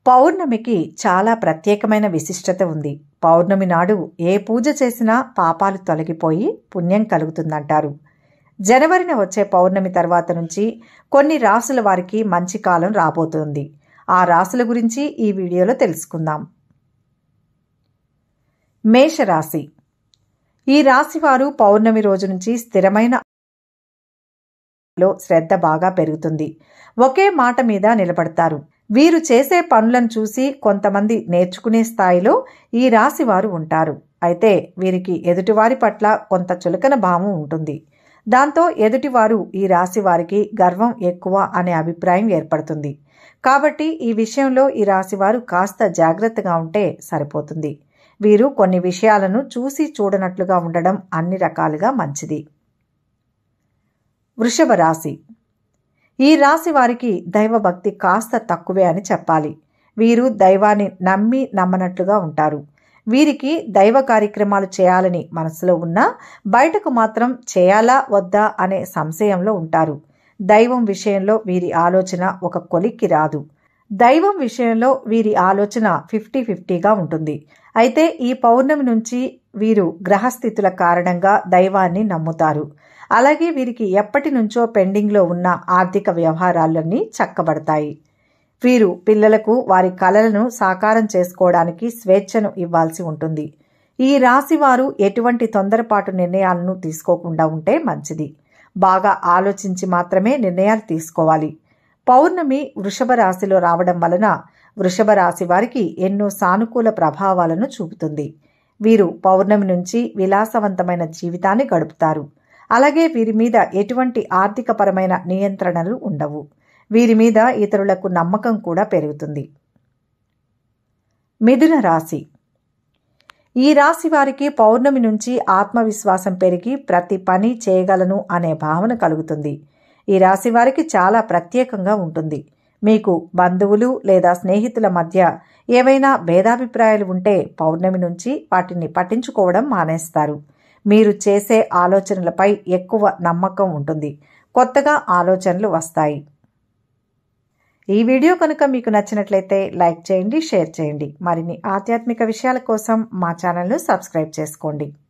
పౌర్ణమికి చాలా ప్రత్యేకమైన విశిష్టత ఉంది పౌర్ణమి నాడు ఏ పూజ చేసినా పాపాలు తొలగిపోయి పుణ్యం కలుగుతుందంటారు జనవరిన వచ్చే పౌర్ణమి తర్వాత నుంచి కొన్ని రాసుల వారికి మంచి కాలం రాబోతుంది ఆ రాసుల గురించి ఈ వీడియోలో తెలుసుకుందాం మేషరాశి ఈ రాశి వారు పౌర్ణమి రోజు నుంచి స్థిరమైన లో శ్రద్ధ బాగా పెరుగుతుంది ఒకే మాట మీద నిలబడతారు వీరు చేసే పనులను చూసి కొంతమంది నేర్చుకునే స్థాయిలో ఈ రాశి వారు ఉంటారు అయితే వీరికి ఎదుటివారి పట్ల కొంత చులకన భావం ఉంటుంది దాంతో ఎదుటివారు ఈ రాశి వారికి గర్వం ఎక్కువ అనే అభిప్రాయం ఏర్పడుతుంది కాబట్టి ఈ విషయంలో ఈ రాశి వారు కాస్త జాగ్రత్తగా ఉంటే సరిపోతుంది వీరు కొన్ని విషయాలను చూసి చూడనట్లుగా ఉండడం అన్ని రకాలుగా మంచిది వృషభ రాశి ఈ రాశి వారికి దైవభక్తి కాస్త తక్కువే అని చెప్పాలి వీరు దైవాన్ని నమ్మి నమ్మనట్లుగా ఉంటారు వీరికి దైవ కార్యక్రమాలు చేయాలని మనసులో ఉన్నా బయటకు మాత్రం చేయాలా వద్దా అనే సంశయంలో ఉంటారు దైవం విషయంలో వీరి ఆలోచన ఒక కొలిక్కి రాదు దైవం విషయంలో వీరి ఆలోచన ఫిఫ్టీ ఫిఫ్టీగా ఉంటుంది అయితే ఈ పౌర్ణమి నుంచి వీరు గ్రహస్థితుల కారణంగా దైవాన్ని నమ్ముతారు అలాగే వీరికి ఎప్పటి నుంచో పెండింగ్లో ఉన్న ఆర్థిక వ్యవహారాలన్నీ చక్కబడతాయి వీరు పిల్లలకు వారి కలలను సాకారం చేసుకోవడానికి స్వేచ్ఛను ఇవ్వాల్సి ఉంటుంది ఈ రాశి వారు ఎటువంటి తొందరపాటు నిర్ణయాలను తీసుకోకుండా ఉంటే మంచిది బాగా ఆలోచించి మాత్రమే నిర్ణయాలు తీసుకోవాలి పౌర్ణమి వృషభ రాశిలో రావడం వలన వృషభ రాశి వారికి ఎన్నో సానుకూల ప్రభావాలను చూపుతుంది వీరు పౌర్ణమి నుంచి విలాసవంతమైన జీవితాన్ని గడుపుతారు అలాగే వీరి మీద ఎటువంటి ఆర్థికపరమైన నియంత్రణలు ఉండవు వీరి మీద ఇతరులకు నమ్మకం కూడా పెరుగుతుంది మిథున రాశి ఈ రాశి వారికి పౌర్ణమి నుంచి ఆత్మవిశ్వాసం పెరిగి ప్రతి పని చేయగలను అనే భావన కలుగుతుంది ఈ రాశి వారికి చాలా ప్రత్యేకంగా ఉంటుంది మీకు బంధువులు లేదా స్నేహితుల మధ్య ఏవైనా భేదాభిప్రాయాలు ఉంటే పౌర్ణమి నుంచి వాటిని పట్టించుకోవడం మానేస్తారు మీరు చేసే ఆలోచనలపై ఎక్కువ నమ్మకం ఉంటుంది కొత్తగా ఆలోచనలు వస్తాయి ఈ వీడియో కనుక మీకు నచ్చినట్లయితే లైక్ చేయండి షేర్ చేయండి మరిన్ని ఆధ్యాత్మిక విషయాల కోసం మా ఛానల్ను సబ్స్క్రైబ్ చేసుకోండి